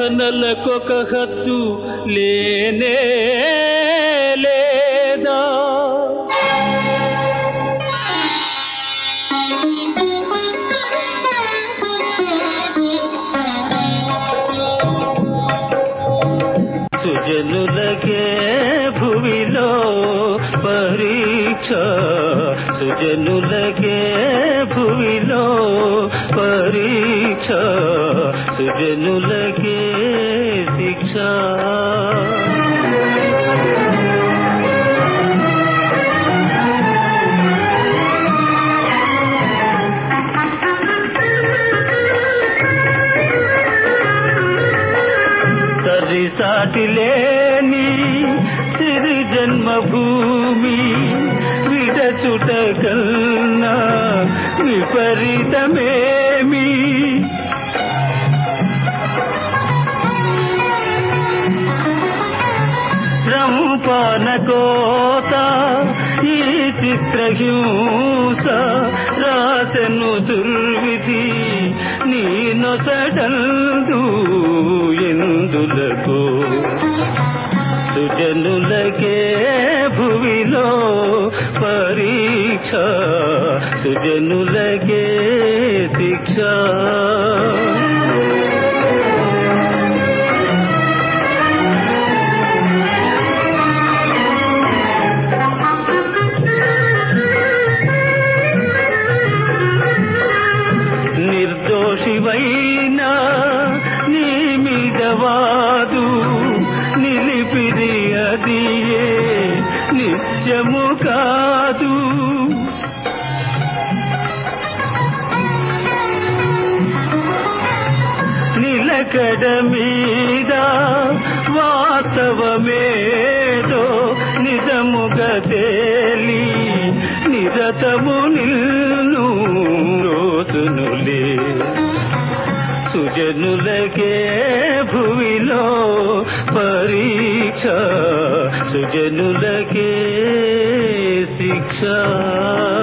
ప్రార్థనలకొక హద్దు లేనే లేదా సుజనులకే భువిలో పరీక్ష సుజనులకే భువిలో పరీక్ష సుజనులకే శిక్ష సరి సాటి లేని సిరి జన్మభూమి విడచుట కన్నా విపరీతమేమి రంపాన కోత ఈ చిత్రహింస రాసను దుర్విధి నీ నొసడందు ఎందులకు సుజనులకే భువిలో పరీక్ష సుజనులకే శిక్ష నిర్దోషివైనా నీ మీద వాదు నిలిపిది అదియే నిత్యము కాదు నిలకడ మీద వాస్తవమేదో నిజముగా తేలి నిరతము నిల్ను రోజునులే సుజనులకే భువిలో పరీక్ష సుజనులకే శిక్ష